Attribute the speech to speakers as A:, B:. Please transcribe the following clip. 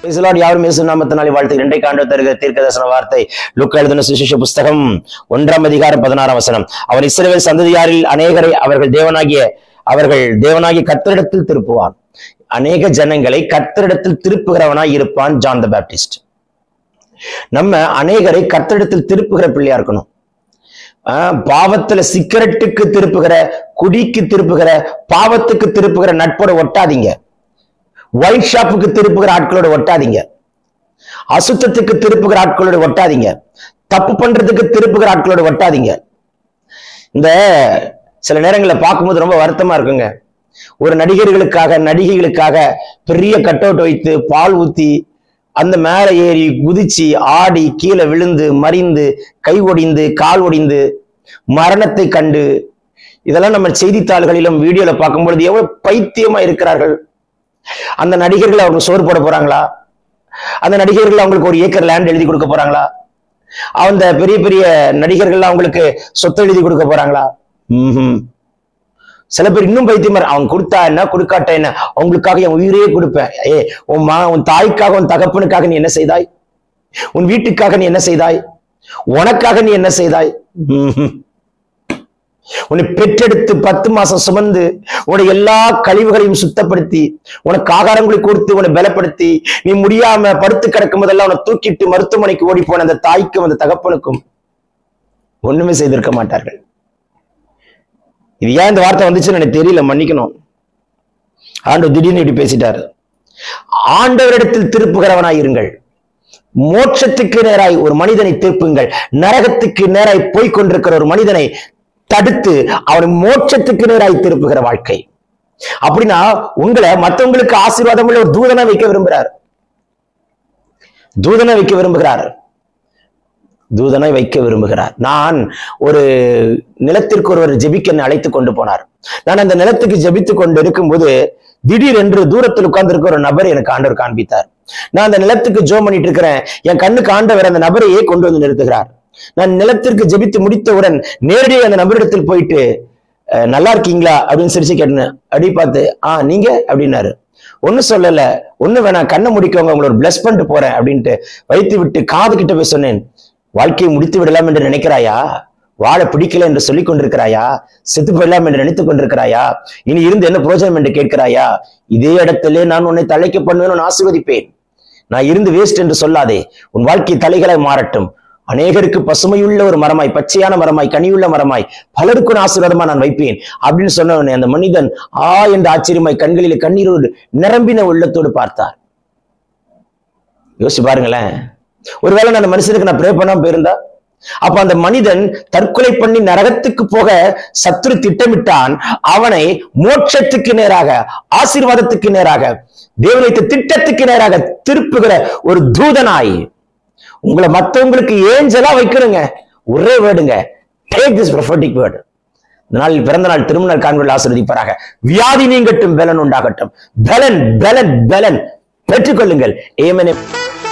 A: இஸ்லாட் யாரும் இயேசு நாமத்தினாலே வாழ்த்து இரண்டை காண்டு தருகிற தீர்க்கதர்சன வார்த்தை லுக்கா எழுதின சுவிசேஷ புஸ்தகம் ஒன்றாம் அதிகாரம் பதினாறாம் வசனம் அவன் இஸ்ரவேல் சந்ததியாரில் அநேகரை அவர்கள் தேவனாகிய அவர்கள் தேவனாகிய கத்தரிடத்தில் திருப்புவான் அநேக ஜனங்களை கத்தரிடத்தில் திருப்புகிறவனாய் இருப்பான் ஜான் த பேப்டிஸ்ட் நம்ம அநேகரை கத்தரிடத்தில் திருப்புகிற பிள்ளையா இருக்கணும் ஆஹ் பாவத்துல சிகரெட்டுக்கு திருப்புகிற குடிக்கு திருப்புகிற பாவத்துக்கு திருப்புகிற நட்போட ஒட்டாதீங்க ஒயிட் ஷாப்புக்கு திருப்புகிற ஆட்களோட ஒட்டாதீங்க அசுத்தத்துக்கு திருப்புகிற ஆட்களோட ஒட்டாதீங்க தப்பு பண்றதுக்கு திருப்புகிற ஆட்களோட ஒட்டாதீங்க இந்த சில நேரங்களில் பார்க்கும்போது ரொம்ப வருத்தமா இருக்குங்க ஒரு நடிகர்களுக்காக நடிகைகளுக்காக பெரிய கட் அவுட் வைத்து பால் ஊத்தி அந்த மேல ஏறி குதிச்சு ஆடி கீழே விழுந்து மறிந்து கை ஒடிந்து கால் ஒடிந்து மரணத்தை கண்டு இதெல்லாம் நம்ம செய்தித்தாள்களிலும் வீடியோல பார்க்கும்பொழுது எவ்வளவு பைத்தியமா இருக்கிறார்கள் அந்த நடிகர்கள் அவங்க சோறு போட போறாங்களா அந்த நடிகர்கள் அவங்களுக்கு ஒரு ஏக்கர் லேண்ட் எழுதி கொடுக்க போறாங்களா அந்த பெரிய பெரிய நடிகர்கள் அவங்களுக்கு சொத்து எழுதி கொடுக்க போறாங்களா ம்ஹும். சில பேர் இன்னும் பைத்தியமா இரு- அவங்க கொடுத்தா என்ன கொடுக்காட்ட என்ன அவங்களுக்காக என் உயிரையே கொடுப்பேன் ஏ உன் மா உன் தாய்க்காக உன் தகப்பனுக்காக நீ என்ன செய்தாய் உன் வீட்டுக்காக நீ என்ன செய்தாய் உனக்காக நீ என்ன செய்தாய் ம்ஹும். உன்னை பெற்றெடுத்து பத்து மாசம் சுமந்து உன்னுடைய எல்லா கழிவுகளையும் சுத்தப்படுத்தி உனக்கு ஆகாரங்களை கொடுத்து உன்னை பலப்படுத்தி நீ முடியாம படுத்து கிடக்கும் போதெல்லாம் உன்னை தூக்கிட்டு மருத்துவமனைக்கு ஓடி போன அந்த தாய்க்கும் அந்த தகப்பனுக்கும் ஒண்ணுமே செய்திருக்க மாட்டார்கள் இது ஏன் இந்த வார்த்தை வந்துச்சுன்னு எனக்கு தெரியல மன்னிக்கணும் ஆண்டவர் திடீர்னு இப்படி பேசிட்டாரு ஆண்டவரிடத்தில் திருப்புகிறவனாய் இருங்கள் மோட்சத்துக்கு நேராய் ஒரு மனிதனை திருப்புங்கள் நரகத்துக்கு நேராய் போய்க் கொண்டிருக்கிற ஒரு மனிதனை தடுத்து அவனை மோட்சத்துக்கு நேராய் திருப்புகிற வாழ்க்கை அப்படின்னா உங்களை மத்தவங்களுக்கு ஆசீர்வாதம் உள்ள ஒரு தூதனை வைக்க விரும்புகிறார் தூதனை வைக்க விரும்புகிறார் தூதனை வைக்க விரும்புகிறார் நான் ஒரு நிலத்திற்கு ஒருவர் ஜெபிக்க என்னை அழைத்து கொண்டு போனார் நான் அந்த நிலத்துக்கு ஜெபித்து கொண்டு இருக்கும்போது திடீரென்று தூரத்தில் உட்கார்ந்திருக்க ஒரு நபர் எனக்கு ஆண்டவர் காண்பித்தார் நான் அந்த நிலத்துக்கு ஜோம் பண்ணிட்டு இருக்கிறேன் என் கண்ணுக்கு ஆண்டவர் அந்த நபரையே கொண்டு வந்து நிறுத்துகிறார் நான் நிலத்திற்கு ஜெபித்து முடித்தவுடன் நேரடியாக அந்த நபரிடத்தில் போயிட்டு "அஹ், நல்லா இருக்கீங்களா அப்படின்னு சிரிச்சு கேட்டேன் அப்படி பார்த்து ஆ நீங்க அப்படின்னாரு ஒன்னும் சொல்லல ஒண்ணு வேணாம் கண்ணை முடிக்கவங்க உங்களை ஒரு பிளஸ் பண்ணிட்டு போறேன் அப்படின்ட்டு வைத்து விட்டு காது கிட்ட போய் சொன்னேன் வாழ்க்கையை முடித்து விடலாம் என்று நினைக்கிறாயா வாழ பிடிக்கல என்று சொல்லிக் கொண்டிருக்கிறாயா செத்து போயிடலாம் என்று நினைத்துக் கொண்டிருக்கிறாயா இனி இருந்து என்ன பிரயோஜனம் என்று கேட்கிறாயா இதே இடத்திலே நான் உன்னை தலைக்க பண்ணுவேன் உன்னை ஆசீர்வதிப்பேன் நான் இருந்து வேஸ்ட் என்று சொல்லாதே உன் வாழ்க்கை தலைகளாய் மாறட்டும் அநேகருக்கு பசுமையுள்ள ஒரு மரமாய் பச்சையான மரமாய் கனியுள்ள மரமாய் பலருக்கு ஒரு ஆசீர்வாதமா நான் வைப்பேன் அப்படின்னு சொன்ன உடனே அந்த மனிதன் ஆ என்று ஆச்சரியமாய் கண்களிலே கண்ணீரோடு நிரம்பின உள்ளத்தோடு பார்த்தார் யோசிச்சு பாருங்களேன் ஒருவேளை நான் அந்த மனுஷனுக்கு நான் ப்ரே பண்ணாம போயிருந்தா அப்ப அந்த மனிதன் தற்கொலை பண்ணி நரகத்துக்கு போக சத்துரு திட்டமிட்டான் அவனை மோட்சத்துக்கு நேராக ஆசீர்வாதத்துக்கு நேராக தேவன் வைத்த திட்டத்துக்கு நேராக திருப்புகிற ஒரு தூதனாய் உங்களை மத்தவங்களுக்கு ஏஞ்சலா வைக்கணுங்க ஒரே வேர்டுங்க டேக் திஸ் prophetic வேர்டு இந்த நாளில் பிறந்த நாள் திருமண காண்கள் ஆசிர்வதிப்பாராக வியாதி நீங்கட்டும் பலன் உண்டாகட்டும் பலன் பலன் பலன் பெற்றுக்கொள்ளுங்கள் ஏமனே